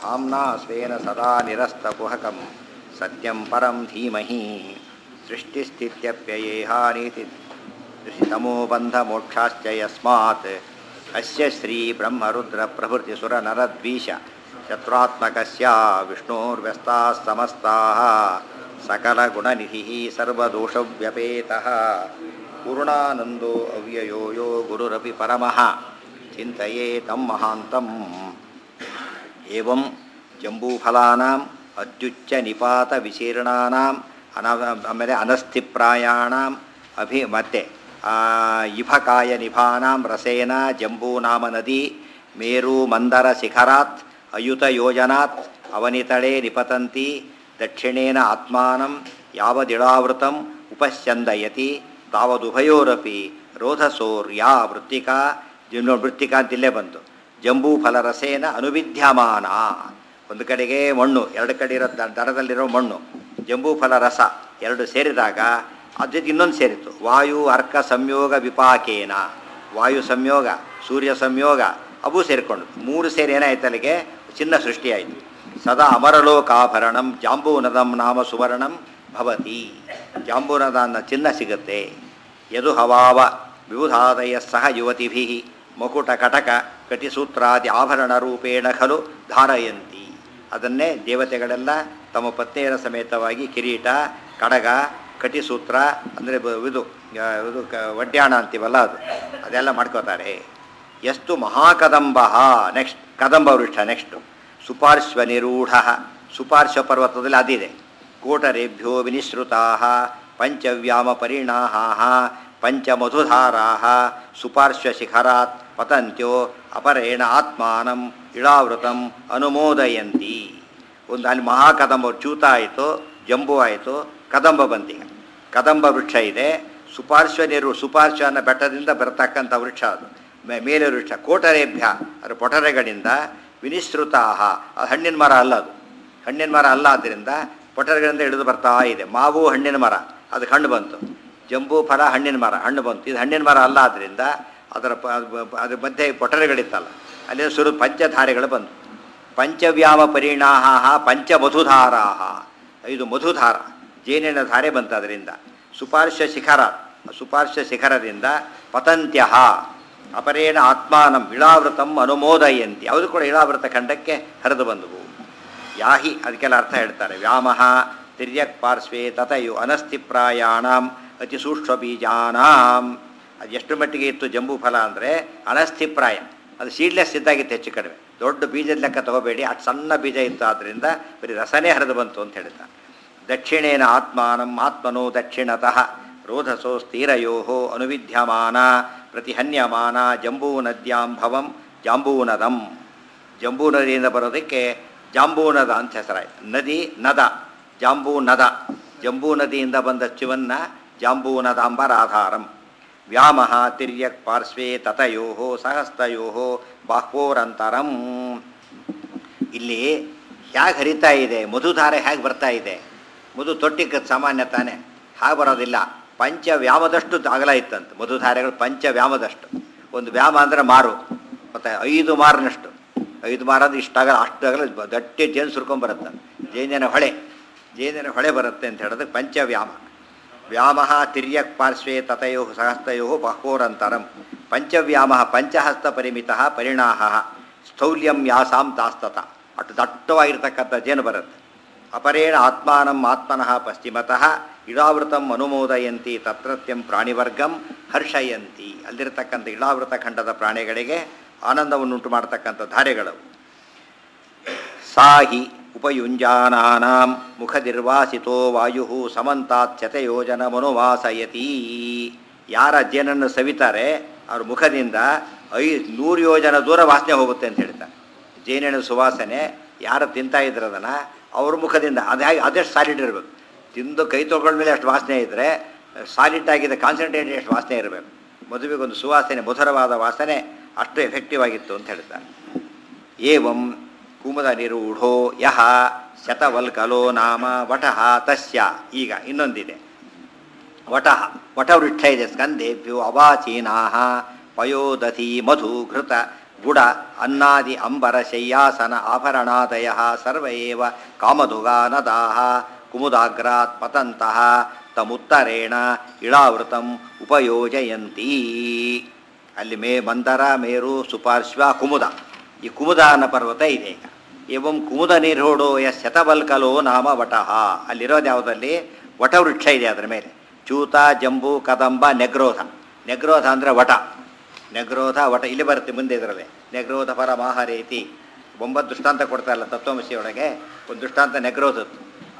धाम्ना स्वेन सदा निरस्तकुहकं सत्यं परं धीमहि सृष्टिस्थित्यप्ययेहानीति ऋषितमो बन्धमोक्षाश्च यस्मात् अस्य श्रीब्रह्मरुद्रप्रभृतिसुरनरद्वीष शत्रुत्मकस्य विष्णोर्व्यस्ताः समस्ताः सकलगुणनिधिः सर्वदोषव्यपेतः पूर्णानन्दो अव्ययो यो गुरुरपि परमः चिन्तये तं महान्तम् एवं ಜಂಬೂಫಲಾನಾಂ ಅತ್ಯುಚ್ಚ ನಿಪಾತ ವಿಶೀರ್ಣಾನಾಂ ಅನ ಆಮೇಲೆ ಅನಸ್ಥಿಪ್ರಾಯಾಣಾಂ ಅಭಿ ಮತ್ತೆ ಆ, ಇಭಕಾಯ ನಿಭಾನಾಂ ರಸೇನ ಜಂಬೂನಾಮ ನದಿ ಮೇರು ಮಂದರ ಶಿಖರಾತ್ ಅಯುತ ಯೋಜನಾತ್ ಅವನಿತಳೆ ನಿಪತಂತಿ ದಕ್ಷಿಣೇನ ಆತ್ಮಾನಂ ಯಾವದಿಳಾವೃತಂ ಉಪಶ್ಚಂದಯತಿ ತಾವದುಭಯೋರಪಿ ರೋಧಸೋರ್ಯಾ ವೃತ್ತಿಕಾ ಜೀವನ ವೃತ್ತಿಕಾ ಅಂತಿಲ್ಲೇ ಬಂತು ಜಂಬೂ ಫಲರಸೇನ ಅನುವಿದ್ಯಮಾನ ಒಂದು ಕಡೆಗೆ ಮಣ್ಣು ಎರಡು ಕಡೆ ಇರೋ ದ- ದರದಲ್ಲಿರೋ ಮಣ್ಣು ಜಂಬೂ ಫಲ ರಸ ಎರಡು ಸೇರಿದಾಗ ಅದ್ರ ಜೊತೆ ಇನ್ನೊಂದು ಸೇರಿತ್ತು ವಾಯು ಅರ್ಕ ಸಂಯೋಗ ವಿಪಾಕೇನ ವಾಯು ಸಂಯೋಗ ಸೂರ್ಯ ಸಂಯೋಗ ಅವು ಸೇರಿಕೊಂಡು ಮೂರು ಸೇರಿ ಏನಾಯ್ತು ಅಲ್ಲಿಗೆ ಚಿನ್ನ ಸೃಷ್ಟಿಯಾಯಿತು ಸದಾ ಅಮರಲೋಕಾಭರಣಂ ಜಾಂಬೂನದಂ ನಾಮ ಸುವರ್ಣಂ ಭವತಿ ಜಾಂಬೂನದ ಅನ್ನೋ ಚಿನ್ನ ಸಿಗುತ್ತೆ ಯದು ಹವಾವ ವಿಬುಧಾದಯ ಸಹ ಯುವತಿಭಿ ಮಕುಟ ಕಟಕ ಕಟಿಸೂತ್ರಾದಿ ಆಭರಣ ರೂಪೇಣ ಖಲು ಧಾರಯಂತಿ ಅದನ್ನೇ ದೇವತೆಗಳೆಲ್ಲ ತಮ್ಮ ಪತ್ನಿಯರ ಸಮೇತವಾಗಿ ಕಿರೀಟ ಕಡಗ ಕಟಿಸೂತ್ರ ಅಂದರೆ ಇದು ಆ, ಇದು ಕ ವಡ್ಯಾಣ ಅಂತೀವಲ್ಲ ಅದು ಅದೆಲ್ಲ ಮಾಡ್ಕೋತಾರೆ ಎಷ್ಟು ಮಹಾಕದಂಬ ನೆಕ್ಸ್ಟ್ ಕದಂಬ ವೃಕ್ಷ ನೆಕ್ಸ್ಟು ಸುಪಾರ್ಶ್ವ ನಿರೂಢ ಸುಪಾರ್ಶ್ವ ಪರ್ವತದಲ್ಲಿ ಅದಿದೆ ಕೋಟರೇಭ್ಯೋ ವಿನಿಸೃತಾ ಪಂಚವ್ಯಾಮ ಪರಿಣಾಹ ಪಂಚಮಧುಧಾರಾ ಸುಪಾರ್ಶ್ವಶಿಖರಾತ್ ಪತಂತ್ಯೋ ಅಪರೇಣ ಆತ್ಮಾನಂ ಇಳಾವೃತಂ ಅನುಮೋದಯಂತಿ ಒಂದು ಅಲ್ಲಿ ಮಹಾಕದಂಬ ಚ್ಯೂತ ಆಯಿತು ಜಂಬು ಆಯಿತು ಕದಂಬ ಬಂತೀಗ ಕದಂಬ ವೃಕ್ಷ ಇದೆ ಸುಪಾರ್ಶ್ವ ನೀರು ಸುಪಾರ್ಶ್ವ ಅನ್ನೋ ಬೆಟ್ಟದಿಂದ ಬರತಕ್ಕಂಥ ವೃಕ್ಷ ಅದು ಮೇ- ಮೇಲೆ ವೃಕ್ಷ ಕೋಟರೇಭ್ಯ ಅದರ ಪೊಟರೆಗಳಿಂದ ವಿನಿಸೃತಾ ಅದು ಹಣ್ಣಿನ ಮರ ಅಲ್ಲ ಅದು ಹಣ್ಣಿನ ಮರ ಅಲ್ಲ ಆದ್ದರಿಂದ ಪೊಟರೆಗಳಿಂದ ಹಿಡಿದು ಬರ್ತಾ ಇದೆ ಮಾವು ಹಣ್ಣಿನ ಮರ ಅದಕ್ಕೆ ಹಣ್ಣು ಬಂತು ಜಂಬೂ ಫಲ ಹಣ್ಣಿನ ಮರ ಹಣ್ಣು ಬಂತು ಇದು ಹಣ್ಣಿನ ಮರ ಅಲ್ಲ ಆದ್ದರಿಂದ ಅದರ ಪ- ಅದು ಬ- ಅದ್ರ ಮಧ್ಯೆ ಪೊಟರೆಗಳಿತ್ತಲ್ಲ ಅಲ್ಲಿ ಸುರು ಪಂಚಧಾರೆಗಳು ಬಂತು ಪಂಚವ್ಯಾಮ ಪರಿಣಾಹ ಪಂಚಮಧುಧಾರಾಹ ಇದು ಮಧುಧಾರ ಜೇನಿನ ಧಾರೆ ಬಂತು ಅದರಿಂದ ಸುಪಾರ್ಶ್ವ ಶಿಖರ ಸುಪಾರ್ಶ್ವ ಶಿಖರದಿಂದ ಪತಂತ್ಯ ಅಪರೇಣ ಆತ್ಮಾನಂ ಇಳಾವೃತಂ ಅನುಮೋದಯಂತಿ ಅವರು ಕೂಡ ಇಳಾವೃತ ಖಂಡಕ್ಕೆ ಹರಿದು ಬಂದವು ಯಾಹಿ ಅದಕ್ಕೆಲ್ಲ ಅರ್ಥ ಹೇಳ್ತಾರೆ ವ್ಯಾಮಃ ತಿರ್ಯಕ್ ಪಾರ್ಶ್ವೇ ತತಯು ಅನಸ್ಥಿಪ್ರಾಯಾಣಾಂ ಅತಿ ಸೂಕ್ಷ್ಮ ಬೀಜಾನಾಂ ಅದು ಎಷ್ಟು ಮಟ್ಟಿಗೆ ಇತ್ತು ಜಂಬೂ ಫಲ ಅಂದರೆ ಅನಸ್ಥಿಪ್ರಾಯ ಅದು ಸೀಡ್ಲೆಸ್ ಇದ್ದಾಗಿತ್ತು ಹೆಚ್ಚು ಕಡಿಮೆ ದೊಡ್ಡ ಬೀಜದ ಲೆಕ್ಕ ತಗೋಬೇಡಿ ಅಷ್ಟು ಸಣ್ಣ ಬೀಜ ಇತ್ತು ಆದ್ದರಿಂದ ಬರೀ ರಸನೇ ಹರಿದು ಬಂತು ಅಂತ ಹೇಳ್ತಾರೆ ದಕ್ಷಿಣೇನ ಆತ್ಮಾನಂ ಆತ್ಮನೋ ದಕ್ಷಿಣತಃ ರೋಧಸೋ ಸ್ಥಿರಯೋ ಅನುವಿದ್ಯಮಾನ ಪ್ರತಿಹನ್ಯಮಾನ ಜಂಬೂ ನದ್ಯಾಂ ಭವಂ ಜಾಂಬೂನದಂ ಜಂಬೂ ನದಿಯಿಂದ ಬರೋದಕ್ಕೆ ಜಾಂಬೂನದ ಅಂತ ಹೆಸರಾಯಿತು ನದಿ ನದ ಜಾಂಬೂ ನದ ಜಂಬೂ ನದಿಯಿಂದ ಬಂದ ಶಿವನ್ನ ಜಾಂಬೂನದಾಂಬರಾಧಾರಂ ವ್ಯಾಮಃ ತಿರ್ಯಕ್ ಪಾರ್ಶ್ವೇ ತತಯೋ ಸಹಸ್ತಯೋ ಬಾಹ್ವೋರಂತರಂ ಇಲ್ಲಿ ಹೇಗೆ ಹರಿತಾ ಇದೆ ಮಧುಧಾರೆ ಹೇಗೆ ಬರ್ತಾ ಇದೆ ಮಧು ತೊಟ್ಟಿಗೆ ಸಾಮಾನ್ಯ ತಾನೆ ಹಾಗೆ ಬರೋದಿಲ್ಲ ಪಂಚ ವ್ಯಾಮದಷ್ಟು ಅಗಲ ಇತ್ತಂತೆ ಮಧುಧಾರೆಗಳು ಪಂಚ ವ್ಯಾಮದಷ್ಟು ಒಂದು ವ್ಯಾಮ ಅಂದರೆ ಮಾರು ಮತ್ತು ಐದು ಮಾರಿನಷ್ಟು ಐದು ಮಾರ ಅಂದ್ರೆ ಇಷ್ಟು ಅಗಲ ಅಷ್ಟು ಅಗಲ ದಟ್ಟಿ ಜೇನು ಸುರ್ಕೊಂಬರುತ್ತೆ ಜೇನಿನ ಹೊಳೆ ಜೇನಿನ ಹೊಳೆ ಬರುತ್ತೆ ಅಂತ ಹೇಳೋದಕ್ಕೆ ಪಂಚವ್ಯಾಮ ವ್ಯಾಮ ತಿರ್ಯಕ್ ಪಾರ್ಶ್ವೇ ತತಯೋ ಸಹಸ್ತಯೋ ಬಹೋರಂತರಂ ಪಂಚವ್ಯಾಮ ಪಂಚಹಸ್ತ ಪರಿಮಿತ ಪರಿಣಾಹ ಸ್ಥೌಲ್ಯಂ ಯಾಸಾಂ ತಾಸ್ತತ ಅಷ್ಟು ದಟ್ಟವಾಗಿರ್ತಕ್ಕಂಥ ಜೇನು ಬರುತ್ತೆ ಅಪರೇಣ ಆತ್ಮಾನಂ ಆತ್ಮನಃ ಪಶ್ಚಿಮತಃ ಇಳಾವೃತಂ ಅನುಮೋದಯಂತಿ ತತ್ರತ್ಯಂ ಪ್ರಾಣಿವರ್ಗಂ ಹರ್ಷಯಂತಿ ಅಲ್ಲಿರ್ತಕ್ಕಂಥ ಇಳಾವೃತ ಖಂಡದ ಪ್ರಾಣಿಗಳಿಗೆ ಆನಂದವನ್ನುಂಟು ಮಾಡತಕ್ಕಂಥ ಧಾರೆಗಳು ಸಾಹಿ ಉಪಯುಂಜಾನಾನಾಂ ಮುಖದಿರ್ವಾಸಿತೋ ವಾಯು ಸಮಂತಾತ್ ಶತಯೋಜನ ಮನುವಾಸಯತಿ ಯಾರ ಜೇನನ್ನು ಸವಿತಾರೆ ಅವ್ರ ಮುಖದಿಂದ ಐ ನೂರು ಯೋಜನ ದೂರ ವಾಸನೆ ಹೋಗುತ್ತೆ ಅಂತ ಹೇಳ್ತಾರೆ ಜೇನಿನ ಸುವಾಸನೆ ಯಾರು ತಿಂತಾ ಇದ್ರು ಅದನ್ನು ಅವ್ರ ಮುಖದಿಂದ ಅದು ಹೇಗೆ ಅದೆಷ್ಟು ಸಾಲಿಡ್ ಇರಬೇಕು ತಿಂದು ಕೈ ತೊಳ್ಕೊಂಡ್ಮೇಲೆ ಅಷ್ಟು ವಾಸನೆ ಇದ್ದರೆ ಸಾಲಿಡ್ ಆಗಿದೆ ಕಾನ್ಸಂಟ್ರೇಟೆಡ್ ಎಷ್ಟು ವಾಸನೆ ಇರಬೇಕು ಮದುವೆಗೊಂದು ಸುವಾಸನೆ ಮಧುರವಾದ ವಾಸನೆ ಅಷ್ಟು ಎಫೆಕ್ಟಿವ್ ಆಗಿತ್ತು ಅಂತ ಹೇಳ್ತಾರೆ ಏವಂ ಕುಮುದ ನಿರೂಢೋ ಯಹ ಶತವಲ್ಕಲೋ ನಾಮ ವಟಃ ತಸ್ಯ ಈಗ ಇನ್ನೊಂದಿದೆ ವಟಃ ವಟವೃಕ್ಷ ಇದೆ ಸ್ಕಂದೇಭ್ಯೋ ಅವಾಚೀನಾ ಪಯೋದಧಿ ಮಧು ಘೃತ ಗುಡ ಅನ್ನಾದಿ ಅಂಬರ ಶಯ್ಯಾಸನ ಆಭರಣಾದಯ ಸರ್ವ ಏವ ಕಾಮಧುಗಾ ನದಾಹ ಕುಮುದಾಗ್ರಾತ್ ಪತಂತಹ ತಮುತ್ತರೇಣ ಇಳಾವೃತಂ ಉಪಯೋಜಯಂತಿ ಅಲ್ಲಿ ಮೇ ಮಂದರ ಮೇರು ಸುಪಾರ್ಶ್ವ ಕುಮುದ ಈ ಕುಮುದ ಅನ್ನೋ ಪರ್ವತ ಇದೆ ಈಗ ಏವಂ ಕುಮುದ ನಿರೋಢೋ ಯ ಶತಬಲ್ಕಲೋ ನಾಮ ವಟಃ ಅಲ್ಲಿರೋದು ಯಾವುದಲ್ಲಿ ವಟವೃಕ್ಷ ಇದೆ ಅದರ ಮೇಲೆ ಚೂತ ಜಂಬು ಕದಂಬ ನೆಗ್ರೋಧ ನೆಗ್ರೋಧ ಅಂದರೆ ವಟ ನೆಗ್ರೋಧ ವಟ ಇಲ್ಲಿ ಬರುತ್ತೆ ಮುಂದೆ ಇದರಲ್ಲಿ ನೆಗ್ರೋಧ ಪರ ಮಾಹರೇತಿ ಒಂಬತ್ತು ದೃಷ್ಟಾಂತ ಕೊಡ್ತಾರಲ್ಲ ತತ್ವಮಸಿಯೊಳಗೆ ಒಂದು ದೃಷ್ಟಾಂತ ನೆಗ್ರೋಧದ್ದು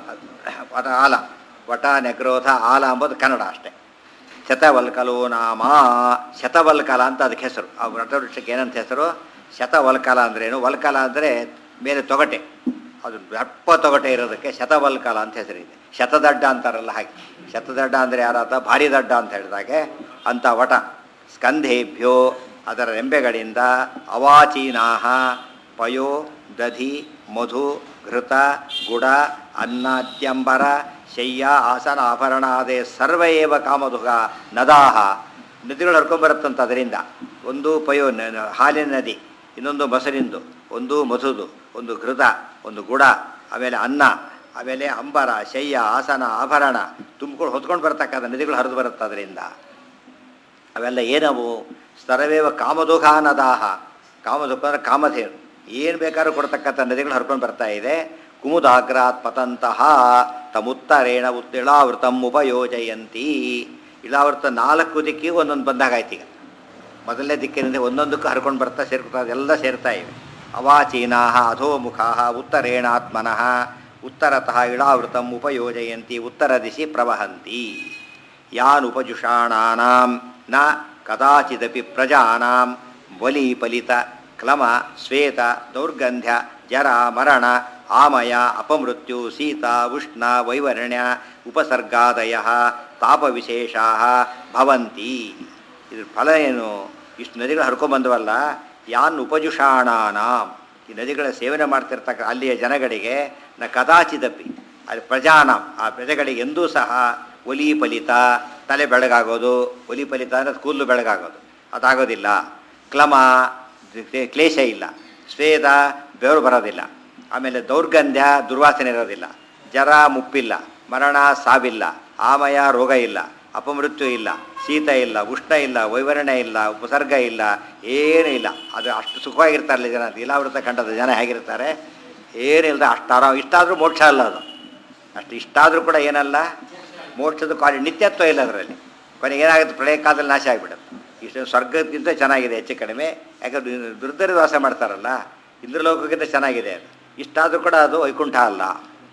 ವಟ ಆಲ ವಟ ನೆಗ್ರೋಧ ಆಲ ಅಂಬೋದು ಕನ್ನಡ ಅಷ್ಟೇ ಶತವಲ್ಕಲೋ ನಾಮ ಶತವಲ್ಕಲ ಅಂತ ಅದಕ್ಕೆ ಹೆಸರು ಆ ವಟವೃಕ್ಷಕ್ಕೆ ಏನಂತ ಹೆಸರು ಶತವಲ್ಕಲ ಅಂದ್ರೇನು ವಲ್ಕಲ ಅಂದರೆ ಮೇಲೆ ತೊಗಟೆ ಅದು ದಪ್ಪ ತೊಗಟೆ ಇರೋದಕ್ಕೆ ಶತವಲ್ಕಲ ಅಂತ ಹೆಸರಿದೆ ಶತದಡ್ಡ ಅಂತಾರಲ್ಲ ಹಾಗೆ ಶತದಡ್ಡ ಅಂದರೆ ಯಾರಾತ ಭಾರಿ ದಡ್ಡ ಅಂತ ಹೇಳಿದಾಗೆ ಅಂಥ ವಟ ಸ್ಕಂಧೇಭ್ಯೋ ಅದರ ರೆಂಬೆಗಳಿಂದ ಅವಾಚೀನಾಹ ಪಯೋ ದಧಿ ಮಧು ಘೃತ ಗುಡ ಅನ್ನತ್ಯಂಬರ ಶಯ್ಯ ಆಸನ ಆಭರಣಾದೇ ಸರ್ವ ಏವ ಕಾಮಧುಗ ನದಾಹ ನದಿಗಳು ಹರ್ಕೊಂಡ್ಬರುತ್ತಂತ ಅದರಿಂದ ಒಂದು ಪಯೋ ನ- ನ- ಹಾಲಿನ ನದಿ ಇನ್ನೊಂದು ಮೊಸರಿಂದು ಒಂದು ಮಧುದು ಒಂದು ಘೃತ ಒಂದು ಗುಡ ಆಮೇಲೆ ಅನ್ನ ಆಮೇಲೆ ಅಂಬರ ಶಯ್ಯ ಆಸನ ಆಭರಣ ತುಂಬಿಕೊಂಡು ಹೊತ್ಕೊಂಡು ಬರ್ತಕ್ಕಂಥ ನದಿಗಳು ಹರಿದು ಬರುತ್ತೆ ಅದರಿಂದ ಅವೆಲ್ಲ ಏನವು ಸ್ತರವೇವ ಕಾಮದುಘಾನದಾಹ ಕಾಮದುಃಖ ಅಂದರೆ ಕಾಮಧೇನು ಏನು ಬೇಕಾದ್ರೂ ಕೊಡ್ತಕ್ಕಂಥ ನದಿಗಳು ಹರ್ಕೊಂಡು ಬರ್ತಾ ಇದೆ ಕುಮುದಾಗ್ರಾತ್ ಪತಂತಹ ತಮುತ್ತರೇಣ ಉತ್ ಇಳಾವೃತಂ ಉಪಯೋಜಯಂತಿ ಇಳಾವೃತ ನಾಲ್ಕು ದಿಕ್ಕಿಗೂ ಒಂದೊಂದು ಬಂದಾಗಾಯ್ತು ಈಗ ಮೊದಲನೇ ದಿಕ್ಕಿನಿಂದ ಒಂದೊಂದಕ್ಕೂ ಹರ್ಕೊಂಡು ಬರ್ತಾ ಸೇರ್ಕೊತಾ ಎಲ್ಲ ಸೇರ್ತಾ ಇವೆ ಅವಾಚೀನಾ ಅಧೋಮುಖಾ ಉತ್ತರೇಣಾತ್ಮನಃ ಉತ್ತರತಃ ಇಳಾವೃತಂ ಉಪಯೋಜಯಂತಿ ಉತ್ತರ ದಿಶಿ ಪ್ರವಹಂತಿ ಯಾನ್ ಉಪಜುಷಾಣಾನಾಂ ನ ಕದಾಚಿದಪಿ ಪ್ರಜಾನಾಂ ಬಲಿಫಲಿತ ಕ್ಲಮ ಶ್ವೇತ ದೌರ್ಗಂಧ್ಯ ಜರ ಮರಣ ಆಮಯ ಅಪಮೃತ್ಯು ಶೀತ ಉಷ್ಣ ವೈವರ್ಣ್ಯ ಉಪಸರ್ಗಾದಯ ತಾಪವಿಶೇಷಾ ಭವಂತಿ ಇದ್ರ ಫಲ ಏನು ಇಷ್ಟು ನದಿಗಳು ಹರ್ಕೊಂಬಂದವಲ್ಲ ಯಾನ್ ಉಪಜುಷಾಣಾನಾಂ ಈ ನದಿಗಳ ಸೇವನೆ ಮಾಡ್ತಿರ್ತಕ್ಕ ಅಲ್ಲಿಯ ಜನಗಳಿಗೆ ನ ಕದಾಚಿದಪಿ ಅಲ್ಲಿ ಪ್ರಜಾನಾಂ ಆ ಪ್ರಜೆಗಳಿಗೆ ಎಂದೂ ಸಹ ಒಲಿ ಫಲಿತ ತಲೆ ಬೆಳಗಾಗೋದು ಒಲಿ ಫಲಿತ ಅಂದರೆ ಕೂದಲು ಬೆಳಗಾಗೋದು ಅದಾಗೋದಿಲ್ಲ ಕ್ಲಮ ಕ್ಲೇಶ ಇಲ್ಲ ಸ್ವೇದ ಬೆವರು ಬರೋದಿಲ್ಲ ಆಮೇಲೆ ದೌರ್ಗಂಧ್ಯ ದುರ್ವಾಸನೆ ಇರೋದಿಲ್ಲ ಜರ ಮುಪ್ಪಿಲ್ಲ ಮರಣ ಸಾವಿಲ್ಲ ಆಮಯ ರೋಗ ಇಲ್ಲ ಅಪಮೃತ್ಯು ಇಲ್ಲ ಶೀತ ಇಲ್ಲ ಉಷ್ಣ ಇಲ್ಲ ವೈವರಣೆ ಇಲ್ಲ ಉಪಸರ್ಗ ಇಲ್ಲ ಏನೂ ಇಲ್ಲ ಅದು ಅಷ್ಟು ಸುಖವಾಗಿರ್ತಾರಲ್ಲ ಜನ ಲೀಲಾವೃತ ಖಂಡದ ಜನ ಹೇಗಿರ್ತಾರೆ ಏನಿಲ್ಲದ ಅಷ್ಟು ಆರಾಮ ಇಷ್ಟಾದರೂ ಮೋಕ್ಷ ಅಲ್ಲ ಅದು ಅಷ್ಟು ಇಷ್ಟಾದರೂ ಕೂಡ ಏನಲ್ಲ ಮೋಕ್ಷದ ಕ್ವಾಲಿ ನಿತ್ಯತ್ವ ಇಲ್ಲ ಅದರಲ್ಲಿ ಕೊನೆಗೆ ಏನಾಗುತ್ತೆ ಪ್ರಳಯ ಕಾಲದಲ್ಲಿ ನಾಶ ಆಗಿಬಿಡುತ್ತೆ ಇಷ್ಟು ಸ್ವರ್ಗಕ್ಕಿಂತ ಚೆನ್ನಾಗಿದೆ ಹೆಚ್ಚು ಕಡಿಮೆ ಯಾಕಂದ್ರೆ ದುರ್ಧರಿ ವಾಸ ಮಾಡ್ತಾರಲ್ಲ ಇಂದ್ರಲೋಕಕ್ಕಿಂತ ಚೆನ್ನಾಗಿದೆ ಅದು ಇಷ್ಟಾದರೂ ಕೂಡ ಅದು ವೈಕುಂಠ ಅಲ್ಲ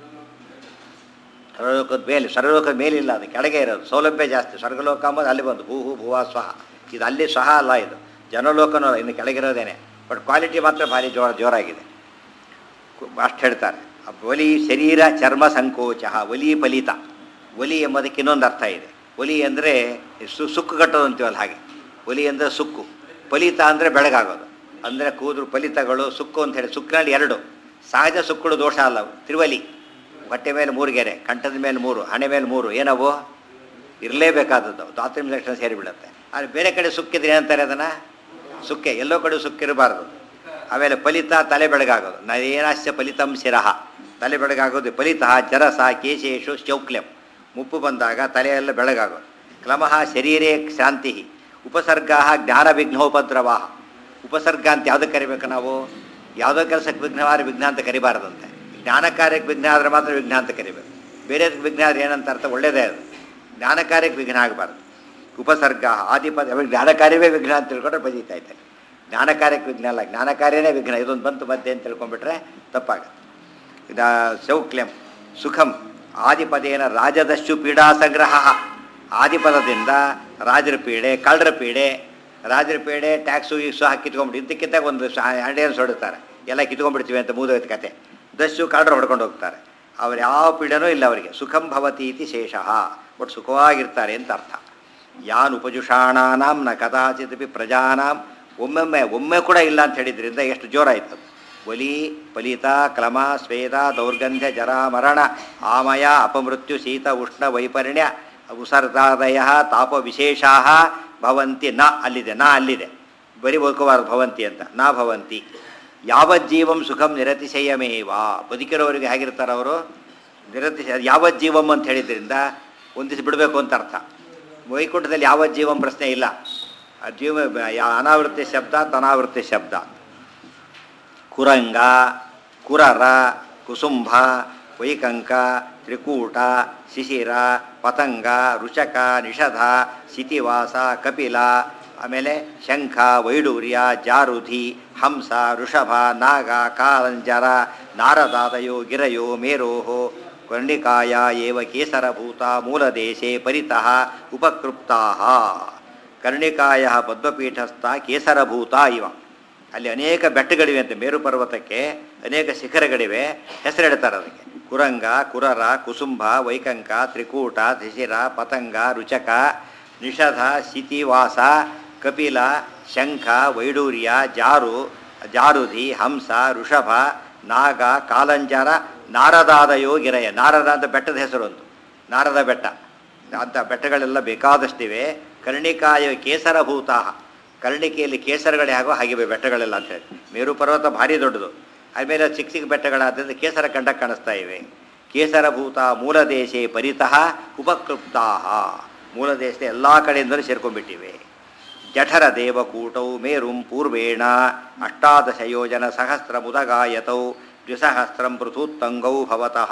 ಸರ್ವಲೋಕದ ಮೇಲೆ ಸರ್ವಲೋಕದ ಮೇಲಿಲ್ಲ ಅದು ಕೆಳಗೆ ಇರೋದು ಸೌಲಭ್ಯ ಜಾಸ್ತಿ ಸ್ವರ್ಗಲೋಕ ಅಂಬೋದು ಅಲ್ಲಿ ಬಂದು ಭೂಹು ಭುವ ಸ್ವಹ ಇದು ಅಲ್ಲಿ ಸ್ವಹ ಅಲ್ಲ ಇದು ಜನಲೋಕನೂ ಅಲ್ಲ ಇನ್ನು ಕೆಳಗಿರೋದೇನೆ ಬಟ್ ಕ್ವಾಲಿಟಿ ಮಾತ್ರ ಭಾರಿ ಜೋರ ಜೋರಾಗಿದೆ ಅಷ್ಟು ಹೇಳ್ತಾರೆ ಆ ಒಲಿ ಶರೀರ ಚರ್ಮ ಸಂಕೋಚ ಒಲಿ ಫಲಿತ ಒಲಿ ಎಂಬುದಕ್ಕೆ ಇನ್ನೊಂದು ಅರ್ಥ ಇದೆ ಒಲಿ ಅಂದರೆ ಸು ಸುಕ್ಕು ಕಟ್ಟೋದು ಅಂತೀವಲ್ಲ ಹಾಗೆ ಒಲಿ ಅಂದರೆ ಸುಕ್ಕು ಫಲಿತ ಅಂದರೆ ಬೆಳಗಾಗೋದು ಅಂದರೆ ಕೂದಲು ಫಲಿತಗಳು ಸುಕ್ಕು ಅಂತ ಹೇಳಿ ಸುಕ್ಕಿನಲ್ಲಿ ಎರಡು ಸಹಜ ಸುಕ್ಕುಳು ದೋಷ ಅಲ್ಲ ಅವು. ತ್ರಿವಲಿ ಹೊಟ್ಟೆ ಮೇಲೆ ಮೂರು ಗೆರೆ ಕಂಠದ ಮೇಲೆ ಮೂರು ಹಣೆ ಮೇಲೆ ಮೂರು ಏನವು ಇರಲೇಬೇಕಾದದ್ದು ದಾತ್ರಿಮ ಲಕ್ಷಣ ಸೇರಿಬಿಡುತ್ತೆ ಆದರೆ ಬೇರೆ ಕಡೆ ಸುಕ್ಕಿದ್ರೆ ಏನಂತಾರೆ ಅದನ್ನು ಸುಕ್ಕೆ ಎಲ್ಲೋ ಕಡೆ ಸುಕ್ಕಿರಬಾರ್ದು ಆಮೇಲೆ ಫಲಿತ ತಲೆ ಬೆಳಗಾಗೋದು ನಯನಾಶ್ಯ ಫಲಿತಂ ಶಿರಹ ತಲೆ ಬೆಳಗಾಗೋದು ಫಲಿತ ಜರಸ ಕೇಶೇಶು ಶೌಕ್ಲ್ಯಂ ಮುಪ್ಪು ಬಂದಾಗ ತಲೆಯೆಲ್ಲ ಬೆಳಗಾಗೋದು ಕ್ರಮಃ ಶರೀರೇ ಶಾಂತಿ ಉಪಸರ್ಗ ಜ್ಞಾನ ವಿಘ್ನೋಪದ್ರವ ಉಪಸರ್ಗ ಅಂತ ಯಾವುದಕ್ಕೆ ಕರಿಬೇಕು ನಾವು ಯಾವುದೋ ಕೆಲಸಕ್ಕೆ ವಿಘ್ನವಾದ ವಿಘ್ನ ಅಂತ ಕರಿಬಾರ್ದಂತೆ ಜ್ಞಾನ ಕಾರ್ಯಕ್ಕೆ ವಿಘ್ನ ಆದರೆ ಮಾತ್ರ ವಿಘ್ನ ಅಂತ ಕರಿಬೇಕು ಬೇರೆ ವಿಘ್ನ ಆದರೆ ಏನಂತ ಅರ್ಥ ಒಳ್ಳೇದೇ ಅದು ಜ್ಞಾನ ಕಾರ್ಯಕ್ಕೆ ವಿಘ್ನ ಆಗಬಾರ್ದು ಉಪಸರ್ಗ ಆದಿಪದ ಅವಾಗ ಜ್ಞಾನ ಕಾರ್ಯವೇ ವಿಘ್ನ ಅಂತ ತಿಳ್ಕೊಂಡ್ರೆ ಬದೀತಾ ಇದ್ದಾರೆ ಜ್ಞಾನ ಕಾರ್ಯಕ್ಕೆ ವಿಘ್ನ ಅಲ್ಲ ಜ್ಞಾನ ಕಾರ್ಯನೇ ವಿಘ್ನ ಇದೊಂದು ಬಂತು ಮಧ್ಯೆ ಅಂತ ತಿಳ್ಕೊಂಡ್ಬಿಟ್ರೆ ತಪ್ಪಾಗುತ್ತೆ ಇದ ಶೌಕ್ಲ್ಯಂ ಸುಖಂ ಆದಿಪದೇನ ರಾಜದಸ್ಸು ಪೀಡಾ ಸಂಗ್ರಹ ಆದಿಪದದಿಂದ ರಾಜರ ಪೀಡೆ ಕಳ್ಳರ ಪೀಡೆ ರಾಜರ ಪೀಡೆ ಟ್ಯಾಕ್ಸು ಗೀಕ್ಸು ಹಾಕಿ ಕಿತ್ಕೊಂಡ್ಬಿಟ್ಟು ಇದಕ್ಕಿಂತ ಒಂದು ಹಂಡೆಯನ್ನು ಹೊಡುತ್ತಾರೆ ಎಲ್ಲ ಕಿತ್ಕೊಂಡ್ಬಿಡ್ತೀವಿ ಅಂತ ಮುಗಿದೋಯ್ತು ಕತೆ ದಸ್ಸು ಕಳ್ಳರು ಹೊಡ್ಕೊಂಡು ಹೋಗ್ತಾರೆ ಅವ್ರು ಯಾವ ಪೀಡನೂ ಇಲ್ಲ ಅವರಿಗೆ ಸುಖಂ ಭವತಿ ಇತಿ ಶೇಷಃ ಒಟ್ಟು ಸುಖವಾಗಿರ್ತಾರೆ ಅಂತ ಅರ್ಥ ಯಾನ್ ಉಪಜುಷಾಣಾನಾಂ ನ ಕದಾಚಿದಪಿ ಪ್ರಜಾನಾಂ ಒಮ್ಮೊಮ್ಮೆ ಒಮ್ಮೆ ಕೂಡ ಇಲ್ಲ ಅಂತ ಹೇಳಿದ್ರಿಂದ ಎಷ್ಟು ಜೋರಾಯ್ತು ಅದು ಬಲಿ ಫಲಿತ ಕ್ಲಮ ಸ್ವೇದ ದೌರ್ಗಂಧ್ಯ ಜರ ಮರಣ ಆಮಯ ಅಪಮೃತ್ಯು ಶೀತ ಉಷ್ಣ ವೈಪರ್ಣ್ಯ ಉಸರ್ದಾದಯ ತಾಪ ವಿಶೇಷಾ ಭವಂತಿ ನ ಅಲ್ಲಿದೆ ನ ಅಲ್ಲಿದೆ ಬರೀ ಬದುಕಬಾರದು ಭವಂತಿ ಅಂತ ನಾ ಭವಂತಿ ಯಾವಜ್ಜೀವಂ ಸುಖಂ ನಿರತಿಶಯಮೇವ ಬದುಕಿರೋರಿಗೆ ಹೇಗಿರ್ತಾರೆ ಅವರು ನಿರತಿಶಯ ಯಾವಜ್ಜೀವಂ ಅಂತ ಹೇಳಿದ್ರಿಂದ ಒಂದು ದಿವಸ ಬಿಡಬೇಕು ಅಂತ ಅರ್ಥ ವೈಕುಂಠದಲ್ಲಿ ಯಾವಜ್ಜೀವಂ ಪ್ರಶ್ನೆ ಇಲ್ಲ ಆ ಜೀವ ಯಾ- ಅನಾವೃತ್ತಿ ಶಬ್ದ ತನಾವೃತ್ತಿ ಶಬ್ದ ಕುರಂಗ ಕುರರ ಕುಸುಂಭ ವೈಕಂಕ ತ್ರಿಕೂಟ ಶಿಶಿರ ಪತಂಗ ರುಚಕ ನಿಷಧ ಶಿತಿವಾಸ ಕಪಿಲ ಆಮೇಲೆ ಶಂಖ ವೈಡೂರ್ಯ ಜಾರುಧಿ ಹಂಸ ಋಷಭ ನಾಗ ಕಾಲಂಜರ ನಾರದಾದಯೋ ಗಿರಯೋ ಮೇರೋಹೋ ಕರ್ಣಿಕಾಯ ಏವ ಕೇಸರಭೂತ ಮೂಲದೇಶೆ ಪರಿತಃ ಉಪಕೃಪ್ತಾಹ ಕರ್ಣಿಕಾಯ ಪದ್ಮಪೀಠಸ್ಥ ಕೇಸರಭೂತ ಇವ ಅಲ್ಲಿ ಅನೇಕ ಬೆಟ್ಟಗಳಿವೆ ಅಂತೆ ಮೇರು ಪರ್ವತಕ್ಕೆ ಅನೇಕ ಶಿಖರಗಳಿವೆ ಹೆಸರಿಡ್ತಾರೆ ಅದಕ್ಕೆ ಕುರಂಗ ಕುರರ ಕುಸುಂಭ ವೈಕಂಕ ತ್ರಿಕೂಟ ತ್ರಿಶಿರ ಪತಂಗ ರುಚಕ ನಿಷಧ ಶಿತಿವಾಸ ಕಪಿಲ ಶಂಖ ವೈಡೂರ್ಯ ಜಾರು ಜಾರುಧಿ ಹಂಸ ಋಷಭ ನಾಗ ಕಾಲಂಜರ ನಾರದಾದಯೋ ಗಿರಯ ನಾರದ ಅಂತ ಬೆಟ್ಟದ ಹೆಸರು ಒಂದು ನಾರದ ಬೆಟ್ಟ ಅಂಥ ಬೆಟ್ಟಗಳೆಲ್ಲ ಬೇಕಾದಷ್ಟಿವೆ ಕರ್ಣಿಕಾಯ ಕೇಸರಭೂತ ಕರ್ಣಿಕೆಯಲ್ಲಿ ಕೇಸರಗಳೇ ಆಗೋ ಹಾಗಿವೆ ಬೆಟ್ಟಗಳೆಲ್ಲ ಅಂತ ಹೇಳಿ ಮೇರು ಪರ್ವತ ಭಾರಿ ದೊಡ್ಡದು ಆಮೇಲೆ ಚಿಕ್ಕ ಚಿಕ್ಕ ಬೆಟ್ಟಗಳಾದ್ದರಿಂದ ಕೇಸರ ಕಂಡ ಕಾಣಿಸ್ತಾ ಇವೆ ಕೇಸರಭೂತ ಮೂಲದೇಶೇ ಪರಿತಃ ಉಪಕೃಪ್ತಾ ಮೂಲದೇಶದ ಎಲ್ಲ ಕಡೆಯಿಂದಲೂ ಸೇರ್ಕೊಂಡ್ಬಿಟ್ಟಿವೆ ಜಠರ ದೇವಕೂಟೌ ಮೇರುಂ ಪೂರ್ವೇಣ ಅಷ್ಟಾದಶ ಯೋಜನ ಸಹಸ್ರ ಮುದಗಾಯತೌ ದ್ವಿಸಹಸ್ರಂ ಪೃಥೂತ್ತಂಗೌ ಭವತಃ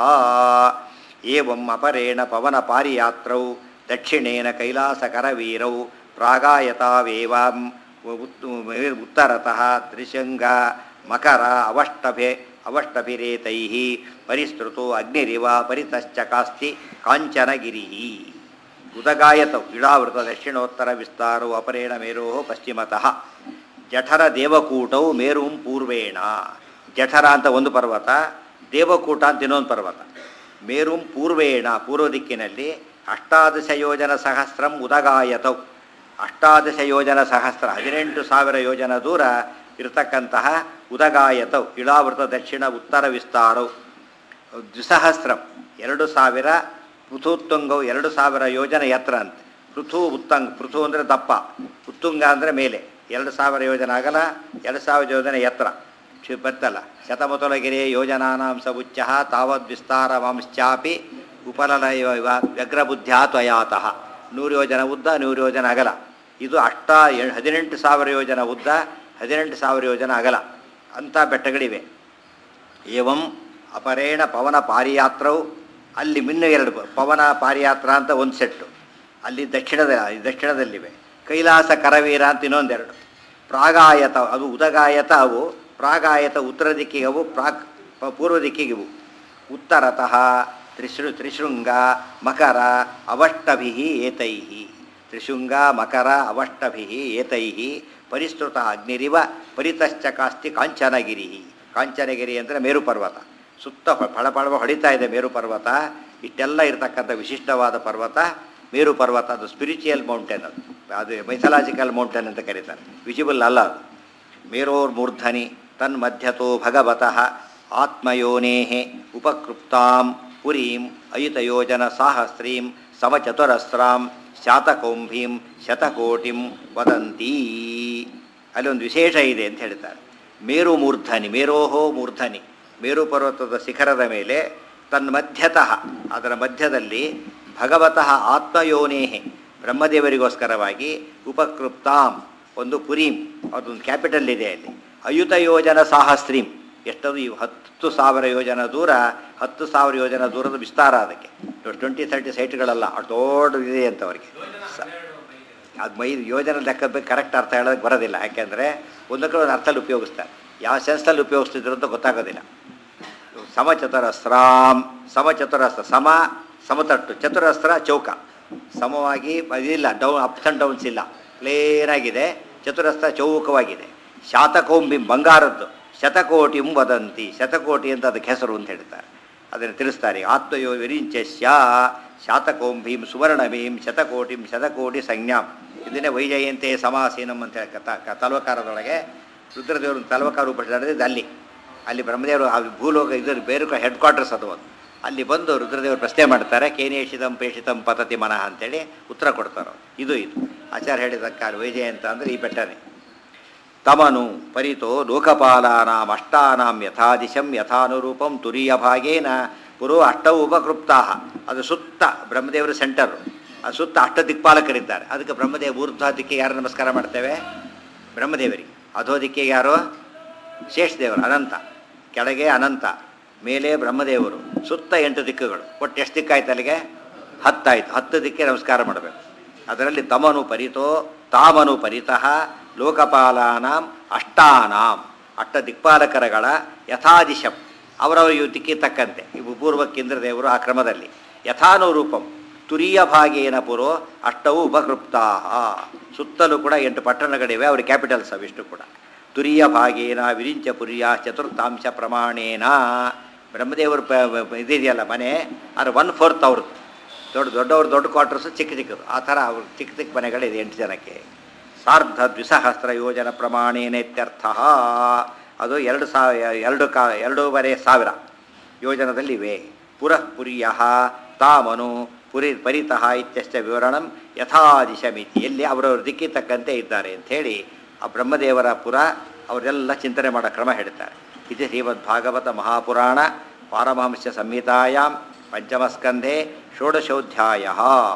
ಏವಂ ಅಪರೇಣ ಪವನ ಪಾರಿಯಾತ್ರೌ ದಕ್ಷಿಣೇನ ಕೈಲಾಸಕರವೀರೌ ಪ್ರಾಗಾಯತಾವೇವಾಂ ಉತ್- ಉತ್ತರತಃ ತ್ರಿಶಂಗ ಮಕರ ಅವಷ್ಟಭೆ ಅವಷ್ಟಭಿರೇತೈ ಪರಿಸ್ತೃತೋ ಅಗ್ನಿರಿವ ಪರಿತಶ್ಚಕಾಸ್ತಿ ಕಾಂಚನಗಿರಿ ಉದಗಾಯತೌ ಇಳಾವೃತ ದಕ್ಷಿಣೋತ್ತರ ವಿಸ್ತಾರವು ಅಪರೇಣ ಮೇರೋ ಪಶ್ಚಿಮತಃ ಜಠರ ದೇವಕೂಟೌ ಮೇರುಂ ಪೂರ್ವೇಣ ಜಠರ ಅಂತ ಒಂದು ಪರ್ವತ ದೇವಕೂಟ ಅಂತ ಇನ್ನೊಂದು ಪರ್ವತ ಮೇರುಂ ಪೂರ್ವೇಣ ಪೂರ್ವ ದಿಕ್ಕಿನಲ್ಲಿ ಅಷ್ಟಾದಶ ಯೋಜನ ಸಹಸ್ರಂ ಉದಗಾಯತೌ ಅಷ್ಟಾದಶ ಯೋಜನ ಸಹಸ್ರ ಹದಿನೆಂಟು ಸಾವಿರ ಯೋಜನ ದೂರ ಇರತಕ್ಕಂತಹ ಉದಗಾಯತೌ ಇಳಾವೃತ ದಕ್ಷಿಣ ಉತ್ತರ ವಿಸ್ತಾರವು ದ್ವಿಸಹಸ್ರಂ ಎರಡು ಸಾವಿರ ಪೃಥುತ್ತುಂಗವು ಎರಡು ಸಾವಿರ ಯೋಜನೆ ಎತ್ತರ ಅಂತೆ ಪೃಥು ಉತ್ತಂಗ್ ಪೃಥು ಅಂದರೆ ದಪ್ಪ ಉತ್ತುಂಗ ಅಂದರೆ ಮೇಲೆ ಎರಡು ಸಾವಿರ ಯೋಜನೆ ಅಗಲ ಎರಡು ಸಾವಿರ ಯೋಜನೆ ಎತ್ತರ ಶಿ- ಬತ್ತಲ್ಲ ಶತಮತುಲಗಿರಿ ಯೋಜನಾನಾಂ ಸ ಉಚ್ಚ ತಾವದ್ ವಿಸ್ತಾರ ವಂಶ್ಚಾಪಿ ಉಪಲಲ ವ್ಯಗ್ರಬುದ್ಧ್ಯಾ ತ್ವಯಾತಃ ನೂರು ಯೋಜನ ಉದ್ದ ನೂರು ಯೋಜನ ಅಗಲ ಇದು ಅಷ್ಟ ಎ- ಹದಿನೆಂಟು ಸಾವಿರ ಯೋಜನ ಉದ್ದ ಹದಿನೆಂಟು ಸಾವಿರ ಯೋಜನ ಅಗಲ ಅಂಥ ಬೆಟ್ಟಗಳಿವೆ ಏವಂ ಅಪರೇಣ ಪವನ ಪಾರಿಯಾತ್ರವು ಅಲ್ಲಿ ಮಿನ್ನು ಎರಡು ಪ- ಪವನ ಪಾರಿಯಾತ್ರ ಅಂತ ಒಂದು ಸೆಟ್ಟು ಅಲ್ಲಿ ದಕ್ಷಿಣದ ದಕ್ಷಿಣದಲ್ಲಿವೆ ಕೈಲಾಸ ಕರವೀರ ಅಂತ ಇನ್ನೊಂದೆರಡು ಪ್ರಾಗಾಯತ ಅದು ಉದಗಾಯತ ಅವು ಪ್ರಾಗಾಯತ ಉತ್ತರ ದಿಕ್ಕಿಗೆ ಅವು ಪ್ರಾಕ್ ಪ- ಪೂರ್ವ ದಿಕ್ಕಿಗೆ ಇವು ಉತ್ತರತಃ ತ್ರಿಶೃ ತ್ರಿಶೃಂಗ ಮಕರ ಅವಷ್ಟಭಿ ಏತೈ ತ್ರಿಶೃಂಗ ಮಕರ ಅವಷ್ಟಭಿ ಏತೈ ಪರಿಸ್ತೃತ ಅಗ್ನಿರಿವ ಪರಿತಶ್ಚಕಾಸ್ತಿ ಕಾಂಚನಗಿರಿ ಕಾಂಚನಗಿರಿ ಅಂದರೆ ಮೇರು ಪರ್ವತ ಸುತ್ತ ಫ- ಫಳಫಳವ ಹೊಡಿತಾ ಇದೆ ಮೇರು ಪರ್ವತ ಇಷ್ಟೆಲ್ಲ ಇರತಕ್ಕಂಥ ವಿಶಿಷ್ಟವಾದ ಪರ್ವತ ಮೇರು ಪರ್ವತ ಅದು ಸ್ಪಿರಿಚುವಲ್ ಮೌಂಟೇನ್ ಅದು ಅದು ಮೈಥಲಾಜಿಕಲ್ ಮೌಂಟೇನ್ ಅಂತ ಕರೀತಾರೆ ವಿಜಿಬಲ್ ಅಲ್ಲ ಅದು ಮೇರೋರ್ಮೂರ್ಧನಿ ತನ್ಮಧ್ಯತೋ ಭಗವತಃ ಆತ್ಮಯೋನೇ ಉಪಕೃಪ್ತಾಂ ಪುರೀಂ ಅಯುತಯೋಜನ ಸಾಹಸ್ರೀಂ ಸಮಚತುರಸ್ರಾಂ ಶಾತಕೌಂಭೀಂ ಶತಕೋಟಿಂ ವದಂತಿ ಅಲ್ಲಿ ಒಂದು ವಿಶೇಷ ಇದೆ ಅಂತ ಹೇಳ್ತಾರೆ ಮೇರು ಮೂರ್ಧನಿ ಮೇರೋಹೋ ಮೂರ್ಧನಿ ಮೇರು ಪರ್ವತದ ಶಿಖರದ ಮೇಲೆ ತನ್ಮಧ್ಯತಃ ಅದರ ಮಧ್ಯದಲ್ಲಿ ಭಗವತಃ ಆತ್ಮಯೋನೇಹೆ ಬ್ರಹ್ಮದೇವರಿಗೋಸ್ಕರವಾಗಿ ಉಪಕೃಪ್ತಾಂ ಒಂದು ಪುರೀಂ ಅದೊಂದು ಕ್ಯಾಪಿಟಲ್ ಇದೆ ಅಲ್ಲಿ ಅಯುತ ಯೋಜನ ಸಾಹಸ್ರೀಂ ಎಷ್ಟದು ಇವು ಹತ್ತು ಸಾವಿರ ಯೋಜನ ದೂರ ಹತ್ತು ಸಾವಿರ ಯೋಜನ ದೂರದ ವಿಸ್ತಾರ ಅದಕ್ಕೆ ಟ್ವೆಂಟಿ ತರ್ಟಿ ಸೈಟ್ಗಳಲ್ಲ ಅಷ್ಟು ದೊಡ್ಡ ಇದೆ ಅಂತ ಅವರಿಗೆ ಅದು ಮೈ ಯೋಜನೆ ಲೆಕ್ಕದ ಬಗ್ಗೆ ಕರೆಕ್ಟ್ ಅರ್ಥ ಹೇಳೋದಕ್ಕೆ ಬರೋದಿಲ್ಲ ಯಾಕೆಂದರೆ ಒಂದಕ್ಕೆ ಒಂದು ಅರ್ಥದಲ್ಲಿ ಉಪಯೋಗಿಸ್ತಾರೆ ಯಾವ ಸೆನ್ಸಲ್ಲಿ ಉಪಯೋಗಿಸ್ತಿದ್ರು ಅಂತ ಗೊತ್ತಾಗೋದಿಲ್ಲ ಸಮಚತುರಸ್ರಾಂ ಸಮಚತುರಸ್ರ ಸಮ ಸಮತಟ್ಟು ಚತುರಸ್ರ ಚೌಕ ಸಮವಾಗಿ ಇದಿಲ್ಲ ಡೌನ್ ಅಪ್ಸ್ ಆ್ಯಂಡ್ ಡೌನ್ಸ್ ಇಲ್ಲ ಪ್ಲೇನ್ ಆಗಿದೆ ಚತುರಸ್ರ ಚೌಕವಾಗಿದೆ ಶಾತಕೌಂಬಿ ಬಂಗಾರದ್ದು ಶತಕೋಟಿಂ ವದಂತಿ ಶತಕೋಟಿ ಅಂತ ಅದಕ್ಕೆ ಹೆಸರು ಅಂತ ಹೇಳ್ತಾರೆ ಅದನ್ನು ತಿಳಿಸ್ತಾರೆ ಆತ್ಮಯೋ ವಿರಿಂಚಸ್ಯ ಶಾತಕೌಂಭೀಂ ಸುವರ್ಣಭೀಂ ಶತಕೋಟಿಂ ಶತಕೋಟಿ ಸಂಜ್ಞಾಂ ಇದನ್ನೇ ವೈಜಯಂತೆ ಸಮಾಸೀನಂ ಅಂತ ಹೇಳಿ ಕಥ ಕ- ತಲ್ವಕಾರದೊಳಗೆ ರುದ್ರದೇವರು ತಲ್ವಕಾರ ರೂಪಿಸಿದ್ದು ಅಲ್ಲಿ ಅಲ್ಲಿ ಬ್ರಹ್ಮದೇವರು ಆ ಭೂಲೋಕ ಇದು ಬೇರೆ ಹೆಡ್ ಕ್ವಾರ್ಟರ್ಸ್ ಅದು ಒಂದು ಅಲ್ಲಿ ಬಂದು ರುದ್ರದೇವರು ಪ್ರಶ್ನೆ ಮಾಡ್ತಾರೆ ಕೇನೇಷಿತಂ ಪೇಷಿತಂ ಪತತಿ ಮನಃ ಅಂತೇಳಿ ಉತ್ತರ ಕೊಡ್ತಾರೆ ಅವ್ರು. ಇದು ಇದು ಆಚಾರ್ಯ ಹೇಳಿದ ಕಾಲ ವೈಜಯಂತ ಅಂದರೆ ಈ ಬೆಟ್ಟನೇ ತಮನು ಪರಿತೋ ಲೋಕಪಾಲಾನಾಂ ಅಷ್ಟಾನಾಂ ಯಥಾದಿಶಂ ಯಥಾನುರೂಪಂ ತುರಿಯ ಭಾಗೇನ ಪುರೋ ಅಷ್ಟವು ಉಪಕೃಪ್ತಾ ಅದು ಸುತ್ತ ಬ್ರಹ್ಮದೇವರ ಸೆಂಟರು ಅದು ಸುತ್ತ ಅಷ್ಟ ದಿಕ್ಪಾಲಕರಿದ್ದಾರೆ ಅದಕ್ಕೆ ಬ್ರಹ್ಮದೇವ ಊರ್ಧ್ವ ದಿಕ್ಕಿಗೆ ಯಾರು ನಮಸ್ಕಾರ ಮಾಡ್ತೇವೆ ಬ್ರಹ್ಮದೇವರಿಗೆ ಅಧೋ ದಿಕ್ಕಿಗೆ ಯಾರು ಶೇಷದೇವರು ಅನಂತ ಕೆಳಗೆ ಅನಂತ ಮೇಲೆ ಬ್ರಹ್ಮದೇವರು ಸುತ್ತ ಎಂಟು ದಿಕ್ಕುಗಳು ಒಟ್ಟು ಎಷ್ಟು ದಿಕ್ಕಾಯ್ತು ಅಲ್ಲಿಗೆ ಹತ್ತಾಯ್ತು ಹತ್ತು ದಿಕ್ಕೆ ನಮಸ್ಕಾರ ಮಾಡಬೇಕು ಅದರಲ್ಲಿ ತಮನು ಪರಿತೋ ತಾಮನು ಪರಿತಃ ಲೋಕಪಾಲಾನಾಂ ಅಷ್ಟಾನಾಂ ಅಷ್ಟ ದಿಕ್ಪಾಲಕರಗಳ ಯಥಾದಿಶಂ ಅವರವರ ಇವು ದಿಕ್ಕಿಗೆ ತಕ್ಕಂತೆ ಇವು ಪೂರ್ವಕ್ಕೇಂದ್ರ ದೇವರು ಆ ಕ್ರಮದಲ್ಲಿ ಯಥಾನುರೂಪಂ ತುರಿಯ ಭಾಗೇನ ಪುರೋ ಅಷ್ಟವು ಉಪಕೃಪ್ತಾ ಸುತ್ತಲೂ ಕೂಡ ಎಂಟು ಪಟ್ಟಣಗಳಿವೆ ಅವ್ರ ಕ್ಯಾಪಿಟಲ್ಸ್ ಅವಿಷ್ಟು ಕೂಡ ತುರಿಯ ಭಾಗೇನ ವಿರಿಂಚ ಪುರಿಯ ಚತುರ್ಥಾಂಶ ಪ್ರಮಾಣೇನ ಬ್ರಹ್ಮದೇವರು ಪ ಪ- ಇದಿದೆಯಲ್ಲ ಮನೆ ಅದು ಒನ್ ಫೋರ್ತ್ ಅವ್ರದ್ದು ದೊಡ್ಡ ದೊಡ್ಡವ್ರು ದೊಡ್ಡ ಕ್ವಾರ್ಟರ್ಸು ಚಿಕ್ಕ ಚಿಕ್ಕದು ಆ ಥರ ಅವ್ರ ಚಿಕ್ಕ ಚಿಕ್ಕ ಮನೆಗಳಿದೆ ಎಂಟು ಜನಕ್ಕೆ ಸಾರ್ಧ ದ್ವಿಸಹಸ್ರ ಯೋಜನ ಪ್ರಮಾಣೇನ ಇತ್ಯರ್ಥ ಅದು ಎರಡು ಸಾವಿರ ಎರಡು ಕಾ ಎರಡೂವರೆ ಸಾವಿರ ಯೋಜನದಲ್ಲಿವೆ ಪುರಃ ಪುರಿಯ ತಾಮನು ಪುರಿ ಪರಿತಃ ಇತ್ಯಷ್ಟ ವಿವರಣಂ ಯಥಾದಿಶಮಿತಿ ಎಲ್ಲಿ ಅವರವ್ರ ದಿಕ್ಕಿ ತಕ್ಕಂತೆ ಇದ್ದಾರೆ ಅಂಥೇಳಿ ಆ ಬ್ರಹ್ಮದೇವರ ಪುರ ಅವರೆಲ್ಲ ಚಿಂತನೆ ಮಾಡೋ ಕ್ರಮ ಹೇಳ್ತಾರೆ ಇದು ಶ್ರೀಮದ್ ಭಾಗವತ ಮಹಾಪುರಾಣ ಪಾರಮಹಂಸ ಸಂಹಿತಾಯಾಂ ಪಂಚಮಸ್ಕಂಧೆ ಷೋಡಶೋಧ್ಯಾಯ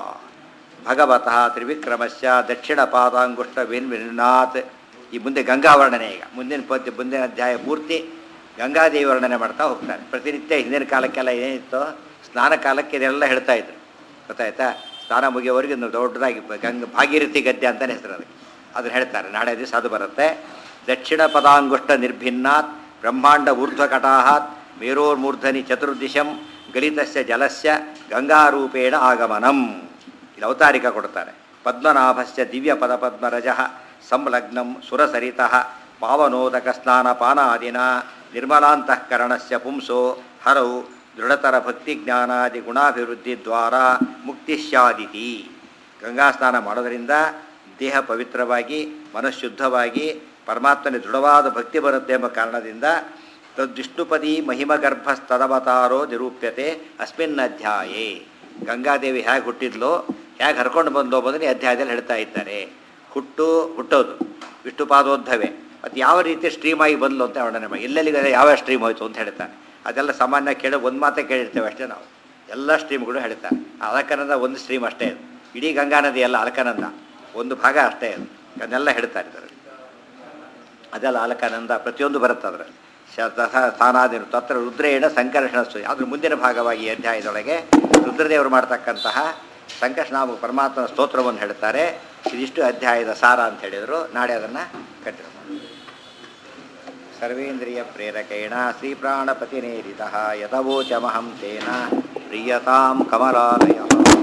ಭಗವತಃ ತ್ರಿವಿಕ್ರಮಸ್ಯ ದಕ್ಷಿಣ ಪಾದಾಂಗುಷ್ಟ ವಿನ್ವಿನಾಥ್ ಈ ಮುಂದೆ ಗಂಗಾ ವರ್ಣನೆ ಈಗ ಮುಂದಿನ ಪದ್ಯ ಮುಂದಿನ ಅಧ್ಯಾಯ ಪೂರ್ತಿ ಗಂಗಾದೇವಿ ವರ್ಣನೆ ಮಾಡ್ತಾ ಹೋಗ್ತಾರೆ ಪ್ರತಿನಿತ್ಯ ಹಿಂದಿನ ಕಾಲಕ್ಕೆಲ್ಲ ಏನಿತ್ತು ಸ್ನಾನ ಕಾಲಕ್ಕೆ ಇದೆಲ್ಲ ಹೇಳ್ತಾ ಇದ್ರು ಗೊತ್ತಾಯ್ತಾ ಸ್ನಾನ ಮುಗಿಯೋವರೆಗೆ ಒಂದು ದೊಡ್ಡದಾಗಿ ಬ- ಗಂಗ ಭಾಗೀರಥಿ ಗದ್ದೆ ಅಂತಲೇ ಹೆಸರು ಅದಕ್ಕೆ ಅದನ್ನು ಹೇಳ್ತಾರೆ ನಾಳೆ ದಿವಸ ಅದು ಬರುತ್ತೆ ದಕ್ಷಿಣ ಪದಾಂಗುಷ್ಟ ನಿರ್ಭಿನ್ನಾತ್ ಬ್ರಹ್ಮಾಂಡ ಊರ್ಧ್ವಕಟಾಹಾತ್ ಮೇರೋರ್ಮೂರ್ಧನಿ ಚತುರ್ದಿಶಂ ಗಲಿತಸ್ಯ ಜಲಸ್ಯ ಗಂಗಾರೂಪೇಣ ಆಗಮನಂ ಇಲ್ಲಿ ಅವತಾರಿಕ ಕೊಡ್ತಾರೆ ಪದ್ಮನಾಭಸ್ಯ ದಿವ್ಯ ಪದ ಪದ್ಮರಜ ಸಂಲಗ್ನಂ ಸುರಸರಿತಃ ಪಾವನೋದಕ ಸ್ನಾನ ಪಾನಾದಿನ ನಿರ್ಮಲಾಂತಃಕರಣಸ್ಯ ಪುಂಸೋ ಹರೌ ದೃಢತರ ಭಕ್ತಿ ಜ್ಞಾನಾದಿ ಗುಣಾಭಿವೃದ್ಧಿ ದ್ವಾರ ಮುಕ್ತಿ ಸ್ಯಾದಿತಿ ಗಂಗಾ ಸ್ನಾನ ಮಾಡೋದರಿಂದ ದೇಹ ಪವಿತ್ರವಾಗಿ ಮನಃಶುದ್ಧವಾಗಿ ಪರಮಾತ್ಮನ ದೃಢವಾದ ಭಕ್ತಿ ಬರುತ್ತೆ ಎಂಬ ಕಾರಣದಿಂದ ತದ್ವಿಷ್ಣುಪದಿ ಮಹಿಮಗರ್ಭಸ್ತದವತಾರೋ ನಿರೂಪ್ಯತೆ ಅಸ್ಮಿನ್ ಅಧ್ಯಾಯೇ ಗಂಗಾದೇವಿ ಹೇಗೆ ಹುಟ್ಟಿದ್ಲೋ ಹೇಗೆ ಹರ್ಕೊಂಡು ಬಂದೋ ಬಂದರೆ ಈ ಅಧ್ಯಾಯದಲ್ಲಿ ಹೇಳ್ತಾ ಇದ್ದಾರೆ ಹುಟ್ಟು ಹುಟ್ಟೋದು ವಿಷ್ಣುಪಾದೋದ್ಧವೆ ಮತ್ತು ಯಾವ ರೀತಿ ಸ್ಟ್ರೀಮ್ ಆಗಿ ಬಂದ್ಲು ಅಂತ ವರ್ಣನೆ ಮಾಡಿ ಎಲ್ಲೆಲ್ಲಿಗೆ ಯಾವ ಸ್ಟ್ರೀಮ್ ಹೋಯ್ತು ಅಂತ ಹೇಳ್ತಾರೆ ಅದೆಲ್ಲ ಸಾಮಾನ್ಯ ಕೇಳಿ ಒಂದು ಮಾತೇ ಕೇಳಿರ್ತೇವೆ ಅಷ್ಟೇ ನಾವು ಎಲ್ಲ ಸ್ಟ್ರೀಮ್ಗಳು ಹೇಳ್ತಾರೆ ಆ ಅಲಕನಂದ ಒಂದು ಸ್ಟ್ರೀಮ್ ಅಷ್ಟೇ ಅದು ಇಡೀ ಗಂಗಾ ನದಿ ಅಲ್ಲ ಅಲಕನಂದ ಒಂದು ಭಾಗ ಅಷ್ಟೇ ಅದು ಅದನ್ನೆಲ್ಲ ಹೇಳ್ತಾರೆ ಇದರಲ್ಲಿ ಅದೆಲ್ಲ ಅಲಕಾನಂದ ಪ್ರತಿಯೊಂದು ಬರುತ್ತೆ ಅದರಲ್ಲಿ ಶತಃ ಸ್ಥಾನಾದಿರು ತತ್ರ ರುದ್ರೇಣ ಸಂಕರ್ಷಣ ಸ್ತುತಿ ಅದ್ರ ಮುಂದಿನ ಭಾಗವಾಗಿ ಈ ಅಧ್ಯಾಯದೊಳಗೆ ರುದ್ರದೇವರು ಮಾಡ್ತಕ್ಕಂತಹ ಸಂಕರ್ಷಣಾಮ ಪರಮಾತ್ಮನ ಸ್ತೋತ್ರವನ್ನು ಹೇಳ್ತಾರೆ ಇದಿಷ್ಟು ಅಧ್ಯಾಯದ ಸಾರ ಅಂತ ಹೇಳಿದರು ನಾಳೆ ಅದನ್ನು ಕಂಟಿನ್ಯೂ ಮಾಡಿ ಸರ್ವೇಂದ್ರಿಯ ಪ್ರೇರಕೇಣ ಶ್ರೀಪ್ರಾಣಪತಿನೇರಿತ ಯಥವೋಚಮಹಂ ತೇನ ಪ್ರೀಯತಾಂ ಕಮಲಾಲಯ